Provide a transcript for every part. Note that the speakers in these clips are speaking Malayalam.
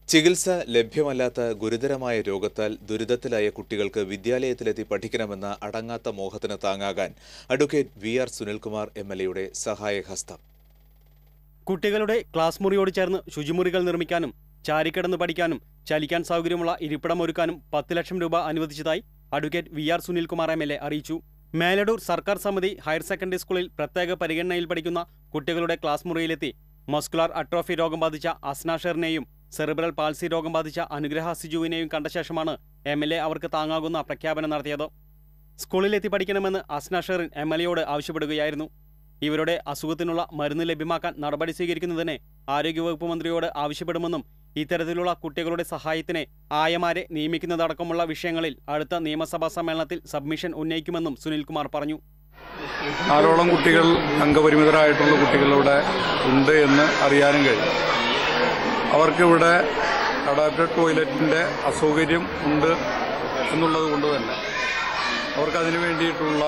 ചികിത്സ ലഭ്യമല്ലാത്ത ഗുരുതരമായ രോഗത്താൽ ദുരിതത്തിലായ കുട്ടികൾക്ക് വിദ്യാലയത്തിലെത്തി പഠിക്കണമെന്ന അടങ്ങാത്ത മോഹത്തിന് താങ്ങാകാൻ advocate V R Sunilkumar M L എയുടെ സഹായഹസ്തം കുട്ടികളുടെ ക്ലാസ് മുറിയോട് ചേർന്ന് ശുചിമുറികൾ നിർമ്മിക്കാനും ചാരിക്കിടന്ന് പഠിക്കാനും ചലിക്കാൻ സൗകര്യമുള്ള ഇരിപ്പിടമൊരുക്കാനും പത്ത് ലക്ഷം രൂപ അനുവദിച്ചതായി advocate V R Sunilkumar M L A അറിയിച്ചു മേലടൂർ സർക്കാർ സമിതി ഹയർ സെക്കൻഡറി സ്കൂളിൽ പ്രത്യേക പരിഗണനയിൽ പഠിക്കുന്ന കുട്ടികളുടെ ക്ലാസ് മുറിയിലെത്തി മസ്കുലാർ അട്രോഫി രോഗം ബാധിച്ച അസ്നാഷറിനെയും സെറിബ്രൽ പാൾസി രോഗം ബാധിച്ച അനുഗ്രഹ സിജുവിനെയും കണ്ട ശേഷമാണ് എം എൽ എ അവർക്ക് താങ്ങാകുന്ന പ്രഖ്യാപനം നടത്തിയത് സ്കൂളിലെത്തി പഠിക്കണമെന്ന് അസ്നാഷറിൻ എം എൽ എയോട് ആവശ്യപ്പെടുകയായിരുന്നു ഇവരുടെ അസുഖത്തിനുള്ള മരുന്ന് ലഭ്യമാക്കാൻ നടപടി സ്വീകരിക്കുന്നതിന് ആരോഗ്യവകുപ്പ് മന്ത്രിയോട് ആവശ്യപ്പെടുമെന്നും ഇത്തരത്തിലുള്ള കുട്ടികളുടെ സഹായത്തിന് ആയമാരെ നിയമിക്കുന്നതടക്കമുള്ള വിഷയങ്ങളിൽ അടുത്ത നിയമസഭാ സമ്മേളനത്തിൽ സബ്മിഷൻ ഉന്നയിക്കുമെന്നും സുനിൽകുമാർ പറഞ്ഞു നാലോളം കുട്ടികൾ അംഗപരിമിതരായിട്ടുള്ള കുട്ടികളിവിടെ ഉണ്ട് എന്ന് അറിയാനും കഴിയും അവർക്കിവിടെ അഡാപ്റ്റഡ് ടോയ്ലറ്റിൻ്റെ അസൗകര്യം ഉണ്ട് എന്നുള്ളത് കൊണ്ട് തന്നെ അവർക്കതിന് വേണ്ടിയിട്ടുള്ള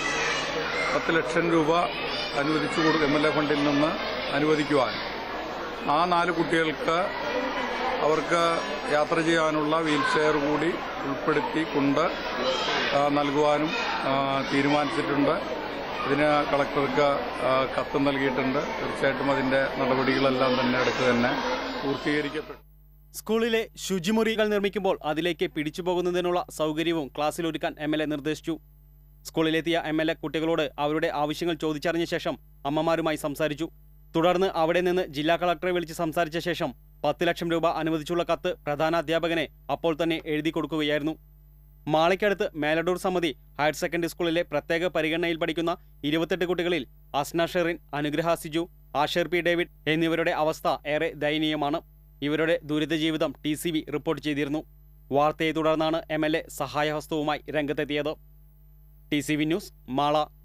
പത്ത് ലക്ഷം രൂപ അനുവദിച്ചു കൊടുക്കും എം എൽ എ ഫണ്ടിൽ നിന്ന് അനുവദിക്കുവാൻ ആ നാല് കുട്ടികൾക്ക് അവർക്ക് യാത്ര ചെയ്യാനുള്ള വീൽ ചെയർ കൂടി ഉൾപ്പെടുത്തിക്കൊണ്ട് ആ, നൽകുവാനും ആ, തീരുമാനിച്ചിട്ടുണ്ട് ഇതിന് കളക്ടർക്ക് ആ, കത്ത് നൽകിയിട്ടുണ്ട് തീർച്ചയായിട്ടും അതിൻ്റെ നടപടികളെല്ലാം തന്നെ അടുത്ത് തന്നെ പൂർത്തീകരിക്കപ്പെട്ടു സ്കൂളിലെ ശുചിമുറികൾ നിർമ്മിക്കുമ്പോൾ അതിലേക്ക് പിടിച്ചുപോകുന്നതിനുള്ള സൗകര്യവും ക്ലാസ്സിലൊരുക്കാൻ എം എൽ എ നിർദ്ദേശിച്ചു സ്കൂളിലെത്തിയ എം എൽ എ കുട്ടികളോട് അവരുടെ ആവശ്യങ്ങൾ ചോദിച്ചറിഞ്ഞ ശേഷം അമ്മമാരുമായി സംസാരിച്ചു തുടർന്ന് അവിടെ നിന്ന് ജില്ലാ കളക്ടറെ വിളിച്ച് സംസാരിച്ച ശേഷം പത്ത് ലക്ഷം രൂപ അനുവദിച്ചുള്ള കത്ത് പ്രധാന അധ്യാപകനെ അപ്പോൾ തന്നെ എഴുതി കൊടുക്കുകയായിരുന്നു മാളയ്ക്കടുത്ത് മേലടൂർ സമിതി ഹയർ സെക്കൻഡറി സ്കൂളിലെ പ്രത്യേക പരിഗണനയിൽ പഠിക്കുന്ന ഇരുപത്തെട്ട് കുട്ടികളിൽ അസ്ന ഷെറിൻ അനുഗ്രഹ സിജു ആഷർ പി ഡേവിഡ് എന്നിവരുടെ അവസ്ഥ ഏറെ ദയനീയമാണ് ഇവരുടെ ദുരിത ജീവിതം ടി സി വി റിപ്പോർട്ട് ചെയ്തിരുന്നു വാർത്തയെ തുടർന്നാണ് എം എൽ എ സഹായഹസ്തവുമായി രംഗത്തെത്തിയത് T C V news Mala